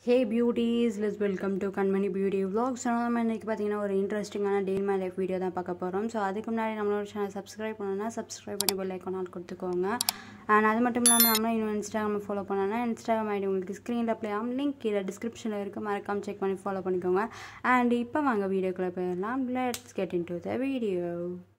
Hey beauties less welcome to Kanmani beauty vlogs so நம்ம இன்றைக்கி பார்த்தீங்கன்னா ஒரு இன்ட்ரெஸ்டிங்கான டே மை லைஃப் வீடியோ தான் பார்க்க போகிறோம் ஸோ அதுக்கு முன்னாடி நம்மளோட சேனல் சப்ஸ்கிரைப் பண்ணணும்னா சப்ஸ்கிரைப் பண்ணி பெல் ஐக்கான் ஆல் கொடுத்துக்கோங்க அண்ட் அது மட்டும் இல்லாமல் நம்மளும் இன்னும் இன்ஸ்டாகிராம் ஃபாலோ பண்ணோன்னா இன்ஸ்டாகிராம் ஐடி உங்களுக்கு ஸ்க்ரீனில் ப்ளே ஆகும் லிங்க் கீழே டிஸ்கிரிப்ஷனில் இருக்குது மறக்காம செக் பண்ணி ஃபாலோ பண்ணிக்கோங்க அண்ட் இப்போ வாங்க வீடியோக்குள்ளே போயிடலாம் let's get into the video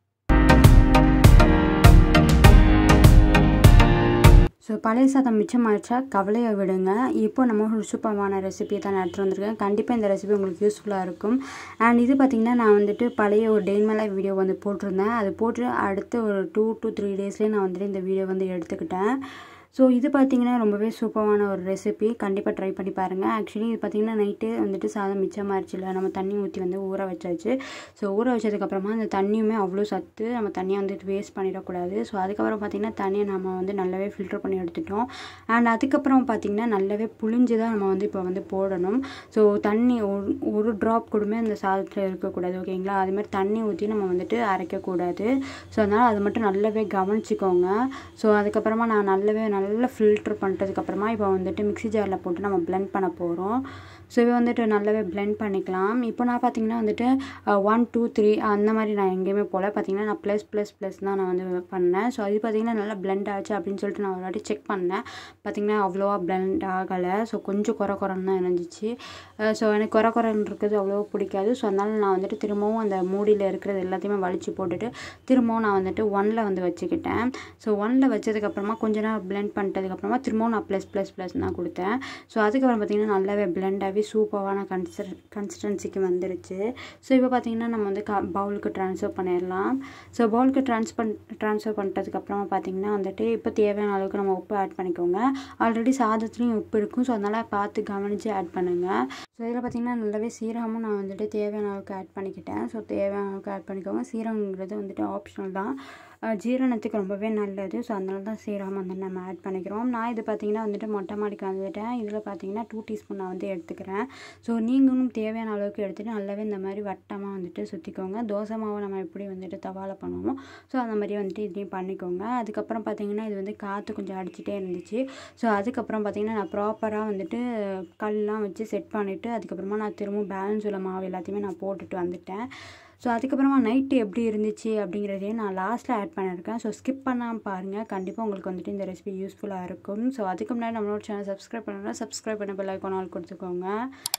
so பழைய சாதம் மிச்சமாகிடுச்சா கவலையை விடுங்க இப்போ நம்ம ஒரு சூப்பரமான ரெசிபி தான் எடுத்துகிட்டு வந்திருக்கேன் கண்டிப்பாக இந்த ரெசிபி உங்களுக்கு யூஸ்ஃபுல்லாக இருக்கும் அண்ட் இது பார்த்திங்கன்னா நான் வந்துட்டு பழைய ஒரு டெயின் மேலே வீடியோ வந்து போட்டிருந்தேன் அது போட்டு அடுத்து ஒரு டூ டு த்ரீ டேஸ்லேயே நான் வந்துட்டு இந்த வீடியோ வந்து எடுத்துக்கிட்டேன் ஸோ இது பார்த்திங்கன்னா ரொம்பவே சூப்பரான ஒரு ரெசிபி கண்டிப்பாக ட்ரை பண்ணி பாருங்கள் ஆக்சுவலி இது பார்த்திங்கன்னா நைட்டு வந்துட்டு சாதம் மிச்சமாகிடுச்சுல நம்ம தண்ணி ஊற்றி வந்து ஊற வச்சாச்சு ஸோ ஊற வச்சதுக்கப்புறமா அந்த தண்ணியுமே அவ்வளோ சத்து நம்ம தண்ணியை வந்துட்டு வேஸ்ட் பண்ணிடக்கூடாது ஸோ அதுக்கப்புறம் பார்த்திங்கன்னா தண்ணியை நம்ம வந்து நல்லாவே ஃபில்டர் பண்ணி எடுத்துட்டோம் அண்ட் அதுக்கப்புறம் பார்த்திங்கன்னா நல்லாவே புளிஞ்சு தான் நம்ம வந்து இப்போ வந்து போடணும் ஸோ தண்ணி ஒரு ஒரு ட்ராப் கூடமே அந்த சாதத்தில் இருக்கக்கூடாது ஓகேங்களா அதுமாதிரி தண்ணி ஊற்றி நம்ம வந்துட்டு அரைக்கக்கூடாது ஸோ அதனால் அது மட்டும் நல்லாவே கவனிச்சிக்கோங்க ஸோ அதுக்கப்புறமா நான் நல்லாவே நல்லா ஃபில்ட்ரு பண்ணிட்டதுக்கப்புறமா இப்போ வந்துட்டு மிக்ஸி ஜாரில் போட்டு நம்ம பிளெண்ட் பண்ண போகிறோம் ஸோ இதை வந்துட்டு நல்லாவே பிளெண்ட் பண்ணிக்கலாம் இப்போ நான் பார்த்தீங்கன்னா வந்துட்டு ஒன் டூ த்ரீ அந்த மாதிரி நான் எங்கேயுமே போல் பார்த்தீங்கன்னா நான் ப்ளஸ் ப்ளஸ் ப்ளஸ் தான் நான் வந்து பண்ணேன் ஸோ அது பார்த்தீங்கன்னா நல்லா பிளெண்ட் ஆச்சு அப்படின்னு சொல்லிட்டு நான் ஒரு வாட்டி செக் பண்ணேன் பார்த்தீங்கன்னா அவ்வளோவா பிளெண்ட் ஆகலை ஸோ கொஞ்சம் குறை குறைன்னு தான் இருந்துச்சு ஸோ எனக்கு குறை குறைன்னு இருக்கிறது அவ்வளோவா பிடிக்காது ஸோ அதனால் நான் வந்துட்டு திரும்பவும் அந்த மூடியில் இருக்கிறது எல்லாத்தையுமே வலிச்சு போட்டுட்டு திரும்பவும் நான் வந்துட்டு ஒனில் வந்து வச்சுக்கிட்டேன் ஸோ ஒனில் வச்சதுக்கப்புறமா கொஞ்ச நேரம் பிளெண்ட் பண்ணிட்டதுக்கப்புறமா திரும்பவும் நான் ப்ளஸ் ப்ளஸ் ப்ளஸ் தான் கொடுத்தேன் ஸோ அதுக்கப்புறம் பார்த்தீங்கன்னா நல்லாவே பிளெண்ட் ஆகி சூப்பரான கன்சிஸ்ட கன்சிஸ்டன்சிக்கு வந்துருச்சு ஸோ இப்போ பார்த்தீங்கன்னா நம்ம வந்து க பவுலுக்கு ட்ரான்ஸ்ஃபர் பண்ணிடலாம் ஸோ பவுலுக்கு ட்ரான்ஸ்பர் ட்ரான்ஸ்ஃபர் பண்ணிட்டதுக்கப்புறமா பார்த்தீங்கன்னா வந்துட்டு இப்போ தேவையான அளவுக்கு நம்ம உப்பு ஆட் பண்ணிக்கோங்க ஆல்ரெடி சாதத்துலேயும் உப்பு இருக்கும் ஸோ அதனால் பார்த்து கவனித்து ஆட் பண்ணுங்கள் ஸோ இதில் பார்த்திங்கன்னா நல்லாவே சீரகமும் நான் வந்துட்டு தேவையான அளவுக்கு ஆட் பண்ணிக்கிட்டேன் ஸோ தேவையான அளவுக்கு ஆட் பண்ணிக்கோங்க சீரகங்கிறது வந்துட்டு ஆப்ஷனல் தான் ஜீரணத்துக்கு ரொம்பவே நல்லது ஸோ அதனால தான் சீரகம் வந்து நம்ம ஆட் பண்ணிக்கிறோம் நான் இது பார்த்திங்கன்னா வந்துட்டு மொட்டை மாடிக்கு வந்துட்டேன் இதில் பார்த்தீங்கன்னா டூ டீஸ்பூன் நான் வந்து எடுத்துக்கிறேன் ஸோ நீங்களும் தேவையான அளவுக்கு எடுத்துகிட்டு நல்லாவே இந்த மாதிரி வட்டமாக வந்துட்டு சுற்றிக்கோங்க தோசை மாவை நம்ம எப்படி வந்துட்டு தவால பண்ணுவோமோ ஸோ அந்த மாதிரி வந்துட்டு இதையும் பண்ணிக்கோங்க அதுக்கப்புறம் பார்த்திங்கன்னா இது வந்து காற்று கொஞ்சம் அடிச்சிட்டே இருந்துச்சு ஸோ அதுக்கப்புறம் பார்த்திங்கன்னா நான் ப்ராப்பராக வந்துட்டு கல்லாம் வச்சு செட் பண்ணிவிட்டு அதுக்கப்புறமா நான் திரும்பவும் பேலன்ஸ் உள்ள மாவு எல்லாத்தையுமே நான் போட்டுட்டு வந்துட்டேன் ஸோ அதுக்கப்புறமா நைட்டு எப்படி இருந்துச்சு அப்படிங்கிறதையும் நான் லாஸ்ட்டில் ஆட் பண்ணியிருக்கேன் ஸோ ஸ்கிப் பண்ணாமல் பாருங்கள் கண்டிப்பாக உங்களுக்கு வந்துட்டு இந்த ரெசிபி யூஸ்ஃபுல்லாக இருக்கும் ஸோ அதுக்கு முன்னாடி நம்மளோட சேனல் சப்ஸ்கிரைப் பண்ணணும்னா சப்ஸ்கிரைப் பண்ண பெல் ஐக்கான் ஆல் கொடுத்துக்கோங்க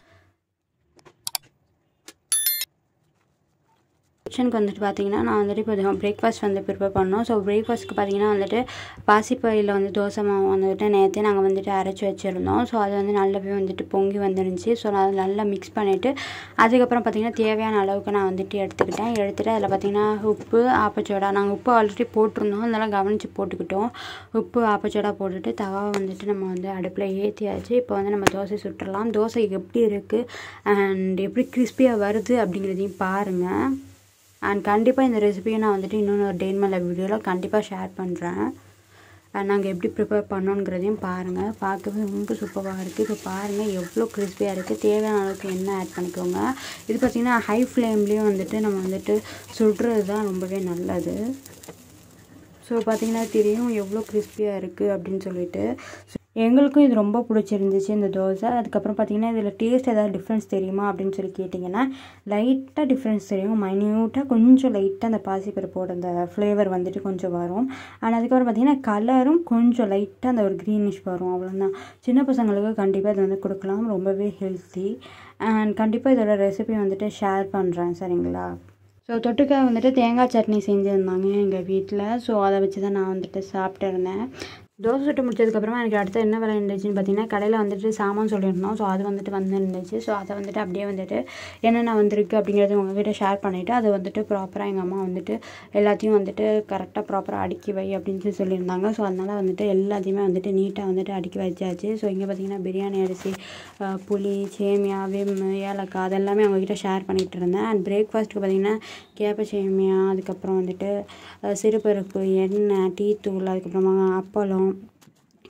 கிச்சனுக்கு வந்துட்டு பார்த்தீங்கன்னா நான் வந்துட்டு இப்போ பிரேக்ஃபாஸ்ட் வந்து ப்ரிப்பேர் பண்ணோம் ஸோ பிரேக்ஃபாஸ்ட்டுக்கு பார்த்தீங்கன்னா வந்துட்டு பாசிப்பயிரில் வந்து தோசை மாவு வந்துட்டு நேற்றே நாங்கள் வந்துட்டு அரைச்சி வச்சுருந்தோம் ஸோ அது வந்து நல்லாவே வந்துட்டு பொங்கி வந்துருந்துச்சு ஸோ நான் நல்லா மிக்ஸ் பண்ணிவிட்டு அதுக்கப்புறம் பார்த்திங்கன்னா தேவையான அளவுக்கு நான் வந்துட்டு எடுத்துக்கிட்டேன் எடுத்துகிட்டு அதில் பார்த்திங்கன்னா உப்பு ஆப்பச்சோடா நாங்கள் உப்பு ஆல்ரெடி போட்டிருந்தோம் அதெல்லாம் கவனித்து போட்டுக்கிட்டோம் உப்பு ஆப்பச்சோடா போட்டுட்டு தவாவை வந்துட்டு நம்ம வந்து அடுப்பில் ஏற்றியாச்சு இப்போ வந்து நம்ம தோசை சுட்டுடலாம் தோசை எப்படி இருக்குது அண்ட் எப்படி கிறிஸ்பியாக வருது அப்படிங்கிறதையும் பாருங்கள் அண்ட் கண்டிப்பாக இந்த ரெசிபியை நான் வந்துட்டு இன்னொன்று ஒரு டெயின் மேலே வீடியோவில் கண்டிப்பாக ஷேர் பண்ணுறேன் அண்ட் நாங்கள் எப்படி ப்ரிப்பேர் பண்ணோங்கிறதையும் பாருங்கள் பார்க்கவே ரொம்ப சூப்பராக இருக்குது இப்போ பாருங்கள் எவ்வளோ கிறிஸ்பியாக இருக்குது தேவையான அளவுக்கு எண்ணெய் ஆட் பண்ணிக்கோங்க இது பார்த்திங்கன்னா ஹை ஃப்ளேம்லேயும் வந்துட்டு நம்ம வந்துட்டு சுடுறது தான் ரொம்பவே நல்லது ஸோ பார்த்திங்கன்னா தெரியும் எவ்வளோ கிறிஸ்பியாக இருக்குது அப்படின்னு சொல்லிட்டு எங்களுக்கும் இது ரொம்ப பிடிச்சிருந்துச்சு இந்த தோசை அதுக்கப்புறம் பார்த்திங்கன்னா இதில் டேஸ்ட் ஏதாவது டிஃப்ரென்ஸ் தெரியுமா அப்படின்னு சொல்லி கேட்டிங்கன்னா லைட்டாக டிஃப்ரென்ஸ் தெரியும் மைன்யூட்டாக கொஞ்சம் லைட்டாக அந்த பாசிப்பருப்போட அந்த ஃப்ளேவர் வந்துட்டு கொஞ்சம் வரும் அண்ட் அதுக்கப்புறம் பார்த்திங்கன்னா கலரும் கொஞ்சம் லைட்டாக அந்த ஒரு க்ரீனிஷ் வரும் அவ்வளோதான் சின்ன பசங்களுக்கு கண்டிப்பாக இது வந்து கொடுக்கலாம் ரொம்பவே ஹெல்த்தி அண்ட் கண்டிப்பாக இதோட ரெசிபி வந்துட்டு ஷேர் பண்ணுறேன் சரிங்களா ஸோ தொட்டுக்க வந்துட்டு தேங்காய் சட்னி செஞ்சுருந்தாங்க எங்கள் வீட்டில் ஸோ அதை வச்சு தான் நான் வந்துட்டு சாப்பிட்டு இருந்தேன் தோசை சுட்டு முடிச்சதுக்கப்புறமா எனக்கு அடுத்து என்ன வேலை இருந்துச்சுன்னு பார்த்தீங்கன்னா கடையில் வந்துட்டு சாமான் சொல்லியிருந்தோம் ஸோ அது வந்துட்டு வந்து இருந்துச்சு ஸோ அதை வந்துட்டு அப்படியே வந்துட்டு என்னென்ன வந்திருக்கு அப்படிங்கிறத உங்ககிட்ட ஷேர் பண்ணிவிட்டு அதை வந்துட்டு ப்ராப்பராக எங்கள் அம்மா வந்துட்டு எல்லாத்தையும் வந்துட்டு கரெக்டாக ப்ராப்பராக அடுக்கி வை அப்படின்னு சொல்லி சொல்லியிருந்தாங்க ஸோ அதனால் வந்துட்டு எல்லாத்தையுமே வந்துட்டு நீட்டாக வந்துட்டு அடுக்கி வச்சாச்சு ஸோ இங்கே பார்த்தீங்கன்னா பிரியாணி அரிசி புளி சேமியா விம் ஏலக்காய் அதெல்லாமே அவங்கக்கிட்ட ஷேர் பண்ணிகிட்டு இருந்தேன் அண்ட் பிரேக்ஃபாஸ்ட்டுக்கு பார்த்தீங்கன்னா கேப்ப சேமியா அதுக்கப்புறம் வந்துட்டு சிறுபருப்பு எண்ணெய் டீ தூள் அதுக்கப்புறமா அப்பளம்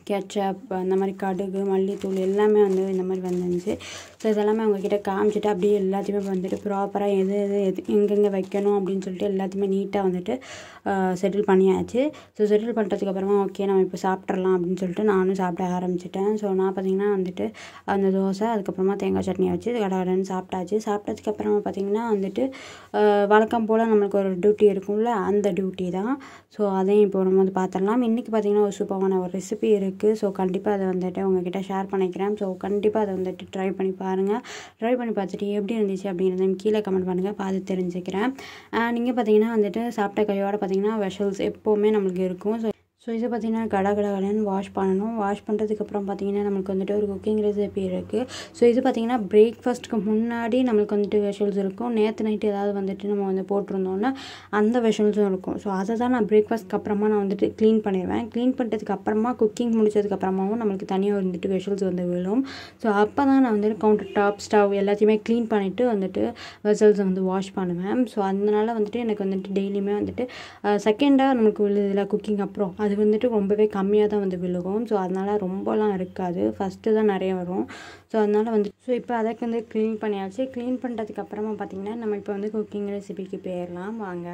கெச்சப் அந்த மாதிரி கடுகு மல்லித்தூள் எல்லாமே வந்து இந்த மாதிரி வந்துருந்துச்சு ஸோ இதெல்லாமே அவங்கக்கிட்ட காமிச்சிட்டு அப்படியே எல்லாத்தையுமே வந்துட்டு ப்ராப்பராக எது எது எது எங்கெங்கே வைக்கணும் அப்படின்னு சொல்லிட்டு எல்லாத்தையுமே நீட்டாக வந்துட்டு செட்டில் பண்ணியாச்சு ஸோ செட்டில் பண்ணுறதுக்கு அப்புறமா ஓகே நம்ம இப்போ சாப்பிட்றலாம் அப்படின்னு சொல்லிட்டு நானும் சாப்பிட ஆரம்பிச்சிட்டேன் ஸோ நான் பார்த்திங்கன்னா வந்துட்டு அந்த தோசை அதுக்கப்புறமா தேங்காய் சட்னி வச்சு கடகடன்னு சாப்பிட்டாச்சு சாப்பிட்டதுக்கு அப்புறமா பார்த்திங்கன்னா வந்துட்டு ஆஹ் வழக்கம் போல் நம்மளுக்கு ஒரு டியூட்டி இருக்கும்ல அந்த டியூட்டி தான் ஸோ அதையும் இப்போ நம்ம வந்து பார்த்துடலாம் இன்றைக்கி பார்த்திங்கன்னா ஒரு சூப்பரான ஒரு ரெசிபி இருக்குது ஸோ கண்டிப்பாக அதை வந்துட்டு உங்ககிட்ட ஷேர் பண்ணிக்கிறேன் ஸோ கண்டிப்பாக அதை வந்துட்டு ட்ரை பண்ணி பாருங்கள் ட்ரை பண்ணி பார்த்துட்டு எப்படி இருந்துச்சு அப்படிங்கிறதையும் கீழே கமெண்ட் பண்ணுங்கள் பார்த்து தெரிஞ்சுக்கிறேன் நீங்கள் பார்த்தீங்கன்னா வந்துட்டு சாப்பிட்ட கையோட பார்த்தீங்கன்னா வெஷல்ஸ் எப்போவுமே நம்மளுக்கு இருக்கும் ஸோ ஸோ இது பார்த்திங்கன்னா கட கட கடன்னு வாஷ் பண்ணணும் வாஷ் பண்ணுறதுக்கப்புறம் பார்த்திங்கன்னா நம்மளுக்கு வந்துட்டு ஒரு குக்கிங் ரெசிபி இருக்குது ஸோ இது பார்த்திங்கன்னா பிரேக்ஃபாஸ்ட்டுக்கு முன்னாடி நம்மளுக்கு வந்துட்டு வெஷல்ஸ் இருக்கும் நேற்று நைட்டு ஏதாவது வந்துட்டு நம்ம வந்து போட்டிருந்தோம்னா அந்த வெஷல்ஸும் இருக்கும் ஸோ அதை தான் நான் பிரேக்ஃபாஸ்ட்க்கு அப்புறமா நான் வந்துட்டு க்ளீன் பண்ணிடுவேன் க்ளீன் பண்ணுறதுக்கு அப்புறமா குக்கிங் முடிச்சதுக்கு அப்புறமாவும் நம்மளுக்கு தனியாக வந்துட்டு வெஷல்ஸ் வந்து விழும் ஸோ அப்போ தான் நான் வந்துட்டு கவுண்டர் டாப் ஸ்டவ் எல்லாத்தையுமே க்ளீன் பண்ணிவிட்டு வந்துட்டு வெசல்ஸை வந்து வாஷ் பண்ணுவேன் ஸோ அதனால வந்துட்டு எனக்கு வந்துட்டு டெய்லியுமே வந்துட்டு செகண்டாக நமக்கு விழுதுல குக்கிங் அப்புறம் அது வந்துட்டு ரொம்பவே கம்மியாக தான் வந்து விழுகும் ஸோ அதனால் ரொம்பலாம் இருக்காது ஃபஸ்ட்டு தான் நிறைய வரும் ஸோ அதனால் வந்து ஸோ இப்போ அதுக்கு வந்து க்ளீன் பண்ணியாச்சு க்ளீன் பண்ணுறதுக்கு அப்புறமா பார்த்திங்கன்னா நம்ம இப்போ வந்து குக்கிங் ரெசிபிக்கு போயிடலாம் வாங்க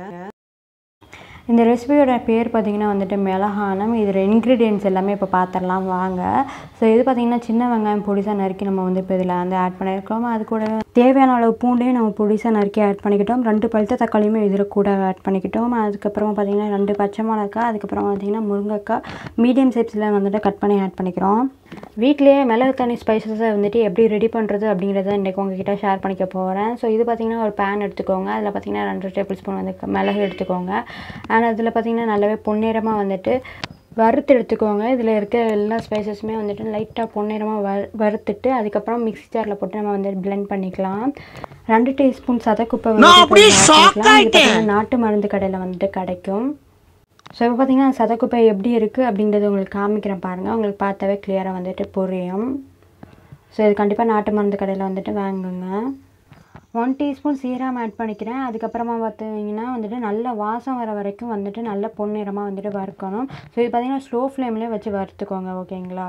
இந்த ரெசிபியோட பேர் பார்த்திங்கன்னா வந்துட்டு மிளகானம் இதில் இன்க்ரீடியன்ஸ் எல்லாமே இப்போ பார்த்துடலாம் வாங்க ஸோ இது பார்த்திங்கன்னா சின்ன வெங்காயம் பொடிசாக நறுக்கி நம்ம வந்து இப்போ இதில் வந்து ஆட் பண்ணியிருக்கோம் அது கூட தேவையான அளவு பூண்டையும் நம்ம பொடிசாக நறுக்கி ஆட் பண்ணிக்கிட்டோம் ரெண்டு பழுத்த தக்காளியுமே இதில் கூட ஆட் பண்ணிக்கிட்டோம் அதுக்கப்புறமா பார்த்திங்கன்னா ரெண்டு பச்சை மிளகா அதுக்கப்புறம் பார்த்திங்கன்னா முருங்கைக்காய் மீடியம் சைஸில் வந்துட்டு கட் பண்ணி ஆட் பண்ணிக்கிறோம் வீட்லேயே மிளகு தண்ணி ஸ்பைசஸை வந்துட்டு எப்படி ரெடி பண்ணுறது அப்படிங்கிறத இன்றைக்கி உங்ககிட்ட ஷேர் பண்ணிக்க போகிறேன் ஸோ இது பார்த்திங்கன்னா ஒரு பேன் எடுத்துக்கோங்க அதில் பார்த்திங்கன்னா ரெண்டு டேபிள் ஸ்பூன் வந்து மிளகு எடுத்துக்கோங்க அண்ட் அதில் பார்த்திங்கன்னா நல்லாவே பொன்னிறமாக வந்துட்டு வறுத்து எடுத்துக்கோங்க இதில் இருக்க எல்லா ஸ்பைசஸுமே வந்துட்டு லைட்டாக பொன்னிறமாக வ வறுத்துட்டு அதுக்கப்புறம் மிக்ஸி ஜாரில் போட்டு நம்ம வந்து பிளெண்ட் பண்ணிக்கலாம் ரெண்டு டீஸ்பூன் சதக்குப்பை வந்து நாட்டு மருந்து கடையில் வந்துட்டு கிடைக்கும் ஸோ இப்போ பார்த்தீங்கன்னா சதக்குப்பை எப்படி இருக்குது அப்படின்றத உங்களுக்கு காமிக்கிறேன் பாருங்கள் உங்களுக்கு பார்த்தாவே கிளியராக வந்துட்டு புரியும் ஸோ இது கண்டிப்பாக நாட்டு மருந்து கடையில் வந்துட்டு வாங்குங்க ஒன் டீஸ்பூன் சீரகம் ஆட் பண்ணிக்கிறேன் அதுக்கப்புறமா பார்த்தீங்கன்னா வந்துட்டு நல்ல வாசம் வர வரைக்கும் வந்துட்டு நல்ல பொன்னிறமாக வந்துட்டு வறுக்கணும் ஸோ இது பார்த்திங்கன்னா ஸ்லோ ஃப்ளேம்லேயே வச்சு வறுத்துக்கோங்க ஓகேங்களா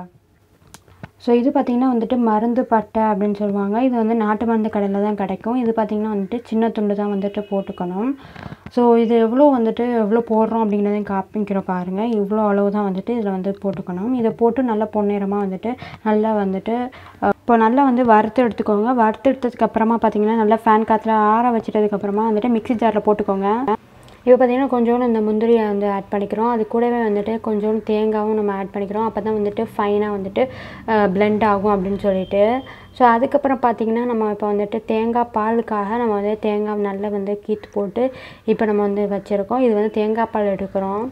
ஸோ இது பார்த்திங்கன்னா வந்துட்டு மருந்து பட்டை அப்படின்னு சொல்லுவாங்க இது வந்து நாட்டு மருந்து கடையில் தான் கிடைக்கும் இது பார்த்திங்கன்னா வந்துட்டு சின்ன துண்டு தான் வந்துட்டு போட்டுக்கணும் ஸோ இது எவ்வளோ வந்துட்டு எவ்வளோ போடுறோம் அப்படிங்கிறதையும் காப்பிக்கிறோம் பாருங்கள் இவ்வளோ அளவு தான் வந்துட்டு இதில் வந்து போட்டுக்கணும் இதை போட்டு நல்லா பொன்னிறமாக வந்துட்டு நல்லா வந்துட்டு இப்போ நல்லா வந்து வறுத்து எடுத்துக்கோங்க வறுத்து எடுத்ததுக்கு அப்புறமா பார்த்தீங்கன்னா நல்லா ஃபேன் காற்றுல ஆற வச்சிட்டதுக்கப்புறமா வந்துட்டு மிக்ஸி ஜாரில் போட்டுக்கோங்க இப்போ பார்த்திங்கன்னா கொஞ்சோண்டு இந்த முந்திரியை வந்து ஆட் பண்ணிக்கிறோம் அது கூடவே வந்துட்டு கொஞ்சோண்டு தேங்காயும் நம்ம ஆட் பண்ணிக்கிறோம் அப்போ தான் வந்துட்டு ஃபைனாக வந்துட்டு பிளெண்ட் ஆகும் அப்படின்னு சொல்லிட்டு ஸோ அதுக்கப்புறம் பார்த்திங்கன்னா நம்ம இப்போ வந்துட்டு தேங்காய் பாலுக்காக நம்ம வந்து தேங்காய் நல்லா வந்து கீத்து போட்டு இப்போ நம்ம வந்து வச்சுருக்கோம் இது வந்து தேங்காய் பால் எடுக்கிறோம்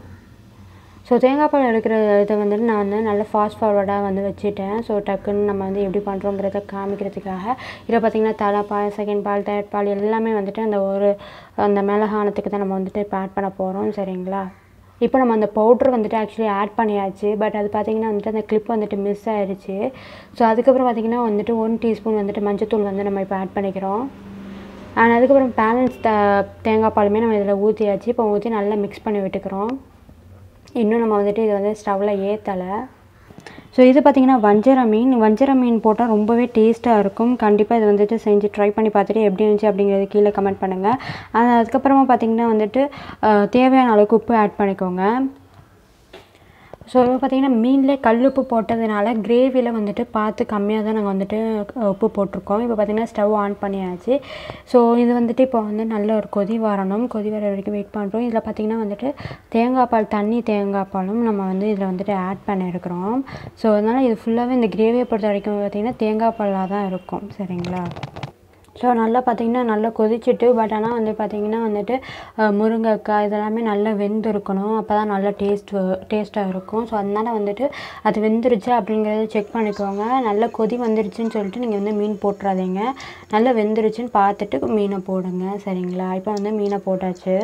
ஸோ தேங்காய் பால் எடுக்கிற இதை வந்துட்டு நான் வந்து நல்ல ஃபாஸ்ட் ஃபார்வர்டாக வந்து வச்சுட்டேன் ஸோ டக்குன்னு நம்ம வந்து எப்படி பண்ணுறோங்கிறத காமிக்கிறதுக்காக இதில் பார்த்திங்கன்னா தலை பால் செகண்ட் பால் தேர்ட் பால் எல்லாமே வந்துட்டு அந்த ஒரு அந்த மிளகானத்துக்கு தான் நம்ம வந்துட்டு இப்போ ஆட் பண்ண போகிறோம் சரிங்களா இப்போ நம்ம அந்த பவுட்ரு வந்துட்டு ஆக்சுவலி ஆட் பண்ணியாச்சு பட் அது பார்த்திங்கன்னா வந்துட்டு அந்த கிளிப் வந்துட்டு மிஸ் ஆயிடுச்சு ஸோ அதுக்கப்புறம் பார்த்திங்கன்னா வந்துட்டு ஒன் டீஸ்பூன் வந்துட்டு மஞ்சத்தூள் வந்து நம்ம இப்போ ஆட் பண்ணிக்கிறோம் அண்ட் அதுக்கப்புறம் பேலன்ஸ் த தேங்காய் பாலுமே நம்ம இதில் ஊற்றியாச்சு இப்போ ஊற்றி நல்லா மிக்ஸ் பண்ணி விட்டுக்கிறோம் இன்னும் நம்ம வந்துட்டு இதை வந்து ஸ்டவ்வில் ஏற்றலை ஸோ இது பார்த்திங்கன்னா வஞ்சர மீன் வஞ்சர மீன் போட்டால் ரொம்பவே டேஸ்ட்டாக இருக்கும் கண்டிப்பாக இது வந்துட்டு செஞ்சு ட்ரை பண்ணி பார்த்துட்டு எப்படி இருந்துச்சு அப்படிங்கிறது கீழே கமெண்ட் பண்ணுங்கள் அதுக்கப்புறமா பார்த்திங்கன்னா வந்துட்டு தேவையான அளவுக்கு உப்பு ஆட் பண்ணிக்கோங்க ஸோ பார்த்திங்கன்னா மீனில் கல்லுப்பு போட்டதுனால கிரேவியில் வந்துட்டு பார்த்து கம்மியாக தான் நாங்கள் வந்துட்டு உப்பு போட்டிருக்கோம் இப்போ பார்த்திங்கன்னா ஸ்டவ் ஆன் பண்ணியாச்சு ஸோ இது வந்துட்டு இப்போ வந்து நல்ல ஒரு கொதி வரணும் கொதி வர வரைக்கும் வெயிட் பண்ணுறோம் இதில் பார்த்திங்கன்னா வந்துட்டு தேங்காய் பால் தண்ணி தேங்காய் பாலும் நம்ம வந்து இதில் வந்துட்டு ஆட் பண்ணியிருக்கிறோம் ஸோ அதனால் இது ஃபுல்லாகவே இந்த கிரேவியை பொறுத்த வரைக்கும் பார்த்திங்கன்னா தேங்காய் பாலாக தான் இருக்கும் சரிங்களா ஸோ நல்லா பார்த்திங்கன்னா நல்லா கொதிச்சுட்டு பட் ஆனால் வந்து பார்த்திங்கன்னா வந்துட்டு முருங்கைக்காய் இதெல்லாமே நல்லா வெந்திருக்கணும் அப்போ தான் நல்லா டேஸ்ட் டேஸ்ட்டாக இருக்கும் ஸோ அதனால் வந்துட்டு அது வெந்துருச்சு அப்படிங்கிறத செக் பண்ணிக்கோங்க நல்லா கொதி வந்துருச்சுன்னு சொல்லிட்டு நீங்கள் வந்து மீன் போட்டுறாதீங்க நல்லா வெந்துருச்சுன்னு பார்த்துட்டு மீனை போடுங்க சரிங்களா இப்போ வந்து மீனை போட்டாச்சு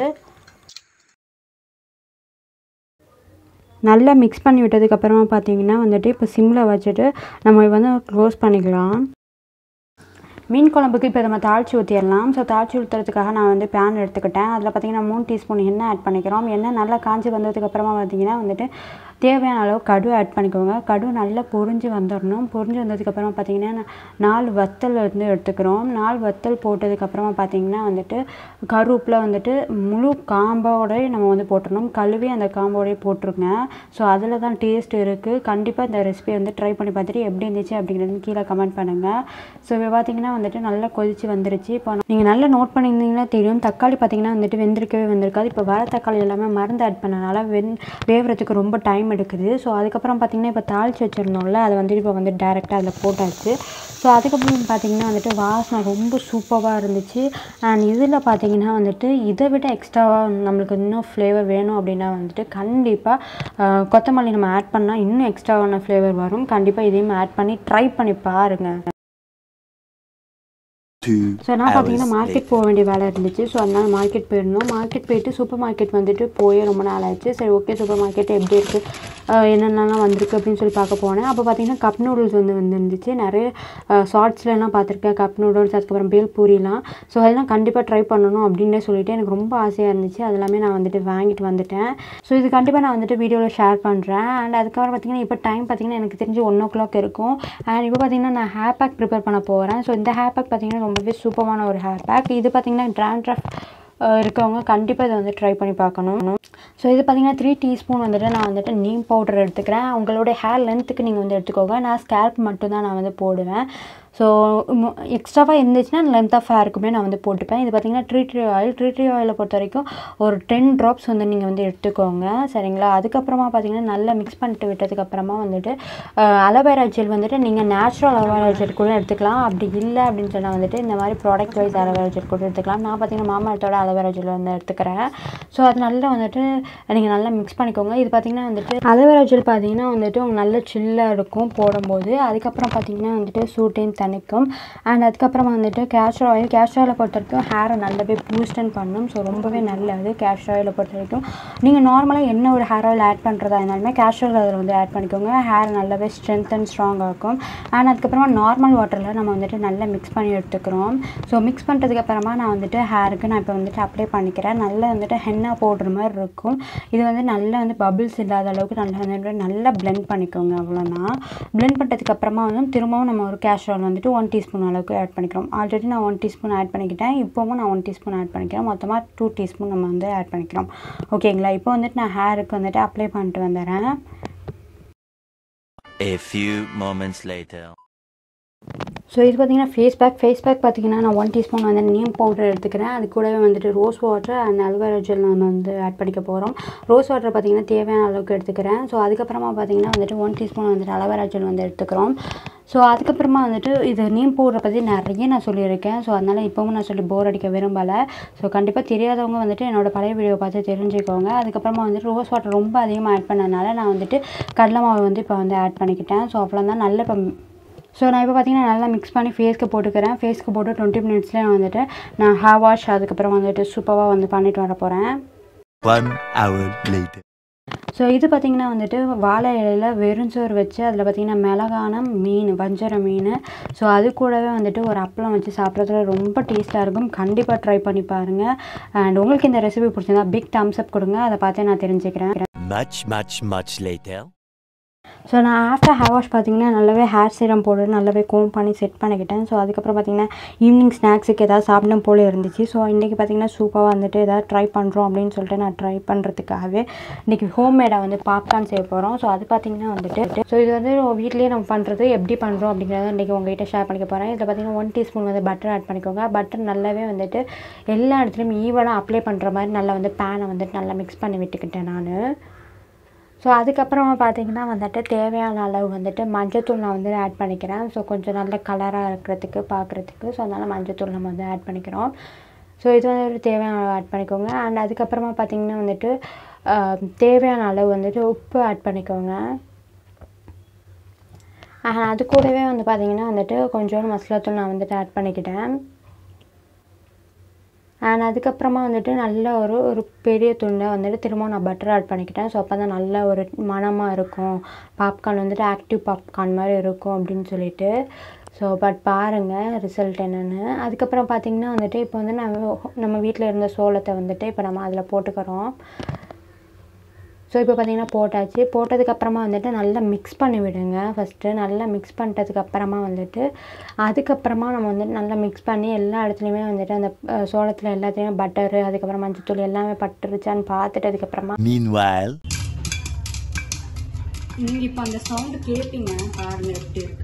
நல்லா மிக்ஸ் பண்ணி விட்டதுக்கப்புறமா பார்த்தீங்கன்னா வந்துட்டு இப்போ சிம்மில் வச்சுட்டு நம்ம வந்து க்ளோஸ் பண்ணிக்கலாம் மீன் குழம்புக்கு இப்போ நம்ம தாளித்து ஊற்றிடலாம் ஸோ தாளித்து ஊற்றுறதுக்காக நான் வந்து பேன் எடுத்துக்கிட்டேன் அதில் பார்த்திங்கன்னா மூணு டீஸ்பூன் எண்ணெய் ஆட் பண்ணிக்கிறோம் எண்ணெய் நல்லா காஞ்சி வந்ததுக்கப்புறமா பார்த்திங்கன்னா வந்துட்டு தேவையான அளவு கடு ஆட் பண்ணிக்கோங்க கடு நல்லா பொரிஞ்சு வந்துடணும் பொரிஞ்சு வந்ததுக்கப்புறமா பார்த்தீங்கன்னா நான் நாலு வத்தல் வந்து எடுத்துக்கிறோம் நாலு வத்தல் போட்டதுக்கப்புறமா பார்த்தீங்கன்னா வந்துட்டு கருவேப்பில் வந்துட்டு முழு காம்போடய நம்ம வந்து போட்டுடணும் கழுவி அந்த காம்போடய போட்டுருங்க ஸோ அதில் தான் டேஸ்ட் இருக்குது கண்டிப்பாக இந்த ரெசிபி வந்து ட்ரை பண்ணி பார்த்துட்டு எப்படி இருந்துச்சு அப்படிங்கிறது கீழே கமெண்ட் பண்ணுங்கள் ஸோ இப்போ பார்த்தீங்கன்னா வந்துட்டு நல்லா கொதிச்சு வந்துருச்சு இப்போ நீங்கள் நல்லா நோட் பண்ணியிருந்தீங்கன்னா தெரியும் தக்காளி பார்த்தீங்கன்னா வந்துட்டு வெந்திருக்கவே வந்திருக்காது இப்போ வர தக்காளி எல்லாமே மருந்து ஆட் பண்ணனால வெந் வேவறதுக்கு ரொம்ப டைம் எடுக்குது ஸோ அதுக்கப்புறம் பார்த்தீங்கன்னா இப்போ தாளித்து வச்சுருந்தோம்ல அதை வந்துட்டு இப்போ வந்து டேரெக்டாக அதில் போட்டாச்சு ஸோ அதுக்கப்புறம் பார்த்தீங்கன்னா வந்துட்டு வாசனை ரொம்ப சூப்பராக இருந்துச்சு அண்ட் இதில் பார்த்தீங்கன்னா வந்துட்டு இதை விட எக்ஸ்ட்ராவாக நம்மளுக்கு இன்னும் ஃப்ளேவர் வேணும் அப்படின்னா வந்துட்டு கண்டிப்பாக கொத்தமல்லி நம்ம ஆட் பண்ணால் இன்னும் எக்ஸ்ட்ராவான ஃப்ளேவர் வரும் கண்டிப்பாக இதையும் ஆட் பண்ணி ட்ரை பண்ணி பாருங்கள் Two ஸோ நான் பார்த்தீங்கன்னா hours மார்க்கெட் போக வேண்டிய வேலை இருந்துச்சு ஸோ அதனால மார்க்கெட் போயிருந்தோம் மார்க்கெட் போயிட்டு சூப்பர் மார்க்கெட் வந்துட்டு போய் ரொம்ப நாள் ஆச்சு சரி ஓகே சூப்பர் மார்க்கெட் எப்படி இருக்குது என்னென்னலாம் வந்திருக்கு அப்படின்னு சொல்லி பார்க்க போனேன் அப்போ பார்த்தீங்கன்னா கப் நூடுல்ஸ் வந்து வந்துருந்துச்சு நிறைய ஷார்ட்ஸ்லாம் பார்த்துருக்கேன் கப் நூடுல்ஸ் அதுக்கப்புறம் பேல் பூரிலாம் ஸோ அதெல்லாம் கண்டிப்பாக ட்ரை பண்ணணும் அப்படின்னு சொல்லிட்டு எனக்கு ரொம்ப ஆசையாக இருந்துச்சு அதெல்லாமே நான் வந்துட்டு வாங்கிட்டு வந்துட்டேன் ஸோ இது கண்டிப்பாக நான் வந்துட்டு வீடியோவில் ஷேர் பண்ணுறேன் அண்ட் அதுக்கப்புறம் பார்த்தீங்கன்னா இப்போ டைம் பார்த்தீங்கன்னா எனக்கு தெரிஞ்சு ஒன் ஓ கிளாக் இருக்கும் அண்ட் இப்போ பார்த்தீங்கன்னா நான் ஹேர் பேக் ப்ரிப்பேர் பண்ண போகிறேன் ஸோ இந்த ஹேர் பேக் பார்த்தீங்கன்னா ரொம்பவே சூப்பரான ஒரு ஹேர் பேக் இது பார்த்தீங்கன்னா ட்ராண்ட்ரஃப் இருக்கவங்க கண்டிப்பாக இதை வந்து ட்ரை பண்ணி பார்க்கணும் ஸோ இது பார்த்தீங்கன்னா த்ரீ டீஸ்பூன் வந்துட்டு நான் வந்துட்டு நீம் பவுடர் எடுத்துக்கிறேன் உங்களோட ஹேர் லென்த்துக்கு நீங்கள் வந்து எடுத்துக்கோங்க நான் ஸ்கேல்ப் மட்டும்தான் நான் வந்து போடுவேன் ஸோ எக்ஸ்ட்ராவாக இருந்துச்சுன்னா லென்த் ஆஃப் ஹேருக்குமே நான் வந்து போட்டுப்பேன் இது பார்த்தீங்கன்னா tree tree oil tree tree ஆயிலை பொறுத்த வரைக்கும் ஒரு டென் ட்ராப்ஸ் வந்து நீங்கள் வந்து எடுத்துக்கோங்க சரிங்களா அதுக்கப்புறமா பார்த்தீங்கன்னா நல்லா மிக்ஸ் பண்ணிட்டு விட்டதுக்கப்புறமா வந்துட்டு அலோவேரா ஜெல் வந்துட்டு நீங்கள் நேச்சுரல் அலோவேரா ஜெல் கூட எடுத்துக்கலாம் அப்படி இல்லை அப்படின்னு சொன்னால் வந்துட்டு இந்த மாதிரி ப்ராடக்ட் வைஸ் அலோவேரா ஜெல் கூட எடுத்துக்கலாம் நான் பார்த்தீங்கன்னா மாமரத்தோட அலோவேரா ஜெல் வந்து எடுத்துக்கிறேன் ஸோ அது நல்லா வந்துட்டு நீங்கள் நல்லா மிக்ஸ் பண்ணிக்கோங்க இது பார்த்தீங்கன்னா வந்துட்டு அலோவேரா ஜெல் பார்த்தீங்கன்னா வந்துட்டு உங்களுக்கு நல்ல சில்லாக இருக்கும் போடும்போது அதுக்கப்புறம் பார்த்தீங்கன்னா வந்துட்டு சூட்டையும் தணிக்கும் அண்ட் அதுக்கப்புறமா வந்துட்டு கேஸ்டர் ஆயில் கேஸ்டர் ஆயிலை பொறுத்த வரைக்கும் ஹேரை நல்லாவே பூஸ்டன் பண்ணும் ஸோ ரொம்பவே நல்லது கேஸ்டர் ஆயிலை பொறுத்த வரைக்கும் நீங்கள் நார்மலாக என்ன ஒரு ஹேர் ஆயில் ஆட் பண்ணுறதா இருந்தாலுமே கேஸ்டர் ஆயில் அதில் வந்து ஆட் பண்ணிக்கோங்க ஹேர் நல்லாவே ஸ்ட்ரென்த் அண்ட் ஸ்ட்ராங்காக இருக்கும் அண்ட் அதுக்கப்புறமா நார்மல் வாட்டரில் நம்ம வந்துட்டு நல்லா மிக்ஸ் பண்ணி எடுத்துக்கிறோம் ஸோ மிக்ஸ் பண்ணுறதுக்கப்புறமா நான் வந்துட்டு ஹேருக்கு நான் இப்போ வந்துட்டு அப்ளை பண்ணிக்கிறேன் நல்லா வந்துட்டு ஹென்னா போடுற மாதிரி இருக்கும் இது வந்து நல்லா வந்து பபிள்ஸ் இல்லாத அளவுக்கு நல்லா வந்துட்டு நல்லா பிளெண்ட் பண்ணிக்கோங்க அவ்வளோதான் பிளெண்ட் பண்ணதுக்கப்புறமா வந்து திரும்பவும் நம்ம ஒரு கேஸ்டர் ஆயில் வந்துட்டு ஒன் டீஸ்பூன் அளவுக்கு ஆட் பண்ணிக்கிறோம் ஆல்ரெடி நான் ஒன் டீஸ்பூன் ஆட் பண்ணிக்கிட்டேன் இப்போவும் நான் ஒன் டீஸ்பூன் ஆட் பண்ணிக்கிறேன் மொத்தமாக டூ டீஸ்பூன் நம்ம வந்து ஆட் பண்ணிக்கிறோம் ஓகேங்களா இப்போ வந்துட்டு நான் ஹேருக்கு வந்துட்டு அப்ளை பண்ணிட்டு வந்துடுறேன் A few moments later. So இது பார்த்தீங்கன்னா ஃபேஸ் பேக் ஃபேஸ் பேக் பார்த்தீங்கன்னா நான் ஒன் டீஸ்பூன் வந்து நீம் பவுடர் எடுத்துக்கிறேன் அது கூடவே வந்துட்டு rose water and aloe vera gel நம்ம வந்து ஆட் பண்ணிக்க போகிறோம் ரோஸ் வாட்டர் பார்த்தீங்கன்னா தேவையான அளவுக்கு எடுத்துக்கிறேன் ஸோ அதுக்கப்புறமா பார்த்தீங்கன்னா வந்துட்டு ஒன் டீஸ்பூன் வந்துட்டு அலோவேரா ஜெல் வந்து எடுத்துக்கிறோம் ஸோ அதுக்கப்புறமா வந்துட்டு இது நீம் பவுடரை பற்றி நிறைய நான் சொல்லியிருக்கேன் ஸோ அதனால் இப்போவும் நான் சொல்லி போர் அடிக்க விரும்பலை ஸோ கண்டிப்பாக தெரியாதவங்க வந்துட்டு என்னோட பழைய வீடியோ பார்த்து தெரிஞ்சுக்கோங்க அதுக்கப்புறமா வந்துட்டு ரோஸ் வாட்டர் ரொம்ப அதிகமாக ஆட் பண்ணனால நான் வந்துட்டு கடலை மாவு வந்து இப்போ வந்து ஆட் பண்ணிக்கிட்டேன் ஸோ அவ்வளோதான் நல்ல இப்போ ஸோ நான் இப்போ பார்த்தீங்கன்னா நல்லா மிக்ஸ் பண்ணி ஃபேஸ்க்கு போட்டுக்கிறேன் ஃபேஸ்க்கு போட்டு டுவெண்ட்டி மினிட்ஸ்லேயே நான் வந்துட்டு நான் ஹேர் வாஷ் அதுக்கப்புறம் வந்துட்டு சூப்பராக வந்து பண்ணிட்டு வர போகிறேன் One hour later. ஸோ இது பார்த்திங்கன்னா வந்துட்டு வாழை இலையில வெறுஞ்சோறு வச்சு அதில் பார்த்திங்கன்னா மிளகான மீன் வஞ்சர மீன் ஸோ அது கூடவே வந்துட்டு ஒரு அப்பளம் வச்சு சாப்பிட்றதுல ரொம்ப டேஸ்ட்டாக இருக்கும் கண்டிப்பாக ட்ரை பண்ணி பாருங்கள் அண்ட் உங்களுக்கு இந்த ரெசிபி பிடிச்சிருந்தா பிக் தம்ஸ் அப் கொடுங்க அதை பார்த்தே நான் தெரிஞ்சுக்கிறேன் Much, much, much later. So நான் ஆஃப்டர் ஹேர் வாஷ் பார்த்தீங்கன்னா நல்லாவே ஹேர் சீரம் போட்டு நல்லாவே கோம் பண்ணி செட் பண்ணிக்கிட்டேன் ஸோ அதுக்கப்புறம் பார்த்தீங்கன்னா ஈவினிங் ஸ்நாக்ஸுக்கு ஏதாவது சாப்பிடணும் போல இருந்துச்சு ஸோ இன்றைக்கி பார்த்தீங்கன்னா சூப்பராக வந்துட்டு ஏதாவது ட்ரை பண்ணுறோம் அப்படின்னு சொல்லிட்டு நான் ட்ரை பண்ணுறதுக்காகவே இன்றைக்கி ஹோம்மேடாக வந்து பாப்கார்ன் செய்ய போகிறோம் ஸோ அது பார்த்தீங்கன்னா வந்துட்டு ஸோ இது வந்து வீட்லேயே நம்ம பண்ணுறது எப்படி பண்ணுறோம் அப்படிங்கிறத இன்றைக்கி உங்ககிட்ட ஷேர் பண்ணிக்க போகிறேன் இதில் பார்த்தீங்கன்னா ஒன் டீஸ்பூன் வந்து பட்டர் ஆட் பண்ணிக்கோங்க பட்டர் நல்லாவே வந்துட்டு எல்லா இடத்துலையும் ஈவனாக அப்ளை பண்ணுற மாதிரி நல்லா வந்து பேனை வந்துட்டு நல்லா மிக்ஸ் பண்ணி விட்டுக்கிட்டேன் நான் ஸோ அதுக்கப்புறமா பார்த்தீங்கன்னா வந்துட்டு தேவையான அளவு வந்துட்டு மஞ்சத்தூள் நான் வந்து ஆட் பண்ணிக்கிறேன் ஸோ கொஞ்சம் நல்ல கலராக இருக்கிறதுக்கு பார்க்குறதுக்கு ஸோ அதனால் மஞ்சத்தூள் நம்ம வந்து ஆட் பண்ணிக்கிறோம் ஸோ இது வந்து ஒரு தேவையான அளவு ஆட் பண்ணிக்கோங்க அண்ட் அதுக்கப்புறமா பார்த்தீங்கன்னா வந்துட்டு ஆஹ், தேவையான அளவு வந்துட்டு உப்பு ஆட் பண்ணிக்கோங்க அண்ட் அது கூடவே வந்து பார்த்தீங்கன்னா வந்துட்டு கொஞ்சோண்டு மசாலாத்தூள் நான் வந்துட்டு ஆட் பண்ணிக்கிட்டேன் அண்ட் அதுக்கப்புறமா வந்துட்டு நல்ல ஒரு ஒரு பெரிய துண்டை வந்துட்டு திரும்ப நான் பட்டர் ஆட் பண்ணிக்கிட்டேன் ஸோ அப்போ தான் நல்ல ஒரு மணமாக இருக்கும் பாப்கார்ன் வந்துட்டு ஆக்டிவ் பாப்கார்ன் மாதிரி இருக்கும் அப்படின்னு சொல்லிட்டு ஸோ பட் பாருங்கள் ரிசல்ட் என்னென்னு அதுக்கப்புறம் பார்த்தீங்கன்னா வந்துட்டு இப்போ வந்து நம்ம நம்ம வீட்டில் இருந்த சோளத்தை வந்துட்டு இப்போ நம்ம அதில் போட்டுக்கிறோம் ஸோ இப்போ பார்த்தீங்கன்னா போட்டாச்சு போட்டதுக்கப்புறமா வந்துட்டு நல்லா மிக்ஸ் பண்ணி விடுங்க ஃபஸ்ட்டு நல்லா மிக்ஸ் பண்ணிட்டதுக்கப்புறமா வந்துட்டு அதுக்கப்புறமா நம்ம வந்துட்டு நல்லா மிக்ஸ் பண்ணி எல்லா இடத்துலையுமே வந்துட்டு அந்த அஹ், சோளத்தில் எல்லாத்துலேயுமே பட்டரு அதுக்கப்புறம் மஞ்சத்தூள் எல்லாமே பட்டுருச்சான்னு பார்த்துட்டு அதுக்கப்புறமா Meanwhile, நீங்கள் இப்போ அந்த சவுண்டு கேட்பீங்க பாருங்கள் எப்படி இருக்கு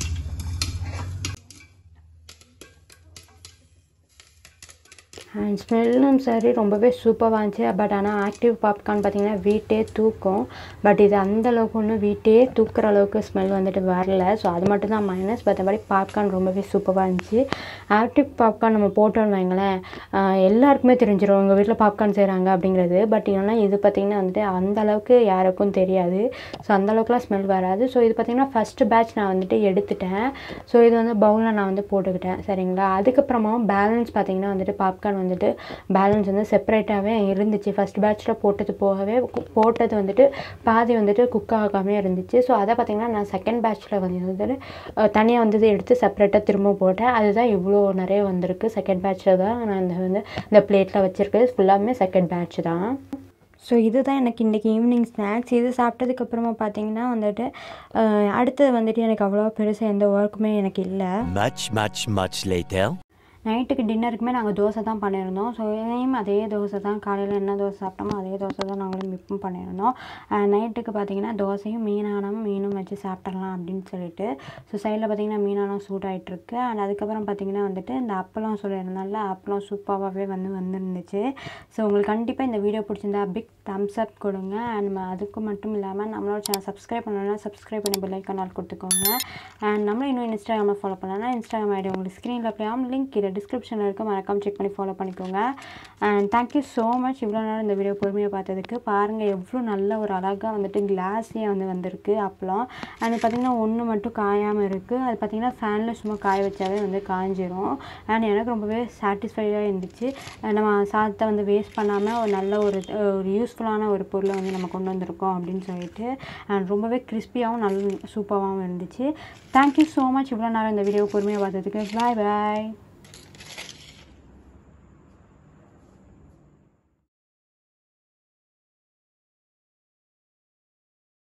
அண்ட் ஸ்மெல்லும் சரி ரொம்பவே சூப்பராக இருந்துச்சு பட் ஆனால் ஆக்டிவ் பாப்கார்ன் பார்த்தீங்கன்னா வீட்டே தூக்கும் பட் இது அந்த அளவுக்கு ஒன்றும் வீட்டே தூக்குற அளவுக்கு ஸ்மெல் வந்துட்டு வரல ஸோ அது மட்டும் தான் மைனஸ் மற்றபடி பாப்கார்ன் ரொம்பவே சூப்பராக இருந்துச்சு ஆக்டிவ் பாப்கார்ன் நம்ம போட்டோன்னு வைங்களேன் ஆஹ் எல்லாருக்குமே தெரிஞ்சிடும் உங்கள் வீட்டில் பாப்கார்ன் செய்கிறாங்க அப்படிங்கிறது பட் ஏன்னா இது பார்த்திங்கன்னா வந்துட்டு அந்த அளவுக்கு யாருக்கும் தெரியாது ஸோ அந்த அளவுக்குலாம் ஸ்மெல் வராது ஸோ இது பார்த்திங்கன்னா ஃபஸ்ட்டு பேட்ச் நான் வந்துட்டு எடுத்துட்டேன் ஸோ இது வந்து பவுலில் நான் வந்து போட்டுக்கிட்டேன் சரிங்களா அதுக்கப்புறமா பேலன்ஸ் பார்த்திங்கன்னா வந்துட்டு பாப்கார்ன் வந்துட்டு பேலன்ஸ் வந்து செப்பரேட்டாகவே இருந்துச்சு ஃபஸ்ட் பேட்ச்சில் போட்டது போகவே கு- போட்டது வந்துட்டு பாதி வந்துட்டு குக் ஆகாமே இருந்துச்சு ஸோ அதை பார்த்திங்கன்னா நான் செகண்ட் பேட்ச்சில் வந்து வந்துட்டு தனியாக வந்து எடுத்து செப்பரேட்டாக திரும்ப போட்டேன் அதுதான் இவ்வளோ நிறைய வந்திருக்கு செகண்ட் பேட்ச்சில் தான் நான் இந்த வந்து இந்த பிளேட்டில் வச்சுருக்கிறது ஃபுல்லாமே செகண்ட் பேட்ச் தான் ஸோ இதுதான் எனக்கு இன்றைக்கி ஈவினிங் ஸ்நாக்ஸ் இது சாப்பிட்டதுக்கப்புறமா பார்த்தீங்கன்னா வந்துட்டு அஹ், அடுத்தது வந்துட்டு எனக்கு அவ்வளோ பெருசாக எந்த ஒர்க்குமே எனக்கு இல்லை much, much, much later. நைட்டுக்கு டின்னருக்குமே நாங்கள் தோசை தான் பண்ணியிருந்தோம் ஸோ இதையும் அதே தோசை தான் காலையில் என்ன தோசை சாப்பிட்டோமோ அதே தோசை தான் நாங்களும் இப்பவும் பண்ணியிருந்தோம் நைட்டுக்கு பார்த்தீங்கன்னா தோசையும் மீனானம் மீனும் வச்சு சாப்பிட்றலாம் அப்படின்னு சொல்லிட்டு ஸோ சைடில் பார்த்தீங்கன்னா மீனானம் சூடாயிட்டிருக்கு அண்ட் அதுக்கப்புறம் பார்த்தீங்கன்னா வந்துட்டு இந்த அப்பளம் சொல்லியிருந்தால அப்பளம் சூப்பராகவே வந்து வந்துருந்துச்சு ஸோ உங்களுக்கு கண்டிப்பாக இந்த வீடியோ பிடிச்சிருந்தா பிக் தம்ஸ் அப் கொடுங்க அண்ட் அதுக்கு மட்டும் இல்லாமல் நம்மளோட சேனல் சப்ஸ்கிரைப் பண்ணணும்னா சப்ஸ்கிரைப் பண்ணி பெல் ஐக்கானால் கொடுத்துக்கோங்க அண்ட் நம்மளும் இன்னும் இன்ஸ்டாகிராமில் ஃபாலோ பண்ணலன்னா இன்ஸ்டாகிராம் ஐடி உங்களுக்கு ஸ்க்ரீனில் ப்ளே ஆகும் லிங்க் கீழே டிஸ்கிரிப்ஷனில் இருக்க மறக்காம செக் பண்ணி ஃபாலோ பண்ணிக்கோங்க அண்ட் தேங்க்யூ ஸோ மச் இவ்வளோ நேரம் இந்த வீடியோ பொறுமையாக பார்த்ததுக்கு பாருங்கள் எவ்வளோ நல்ல ஒரு அழகாக வந்துட்டு கிளாஸியாக வந்து வந்திருக்கு அப்பளம் அண்ட் பார்த்தீங்கன்னா ஒன்று மட்டும் காயாமல் இருக்குது அது பார்த்தீங்கன்னா ஃபேனில் சும்மா காய வச்சாவே வந்து காஞ்சிரும் அண்ட் எனக்கு ரொம்பவே சாட்டிஸ்ஃபைடாக இருந்துச்சு அஹ் நம்ம சாதத்தை வந்து வேஸ்ட் பண்ணாமல் ஒரு நல்ல ஒரு அஹ் ஒரு யூஸ்ஃபுல்லான ஒரு பொருளை வந்து நம்ம கொண்டு வந்திருக்கோம் அப்படின்னு சொல்லிட்டு அண்ட் ரொம்பவே கிறிஸ்பியாகவும் நல்ல சூப்பராகவும் இருந்துச்சு தேங்க்யூ ஸோ மச் இவ்வளோ நேரம் இந்த வீடியோ பொறுமையாக பார்த்ததுக்கு பாய் பாய்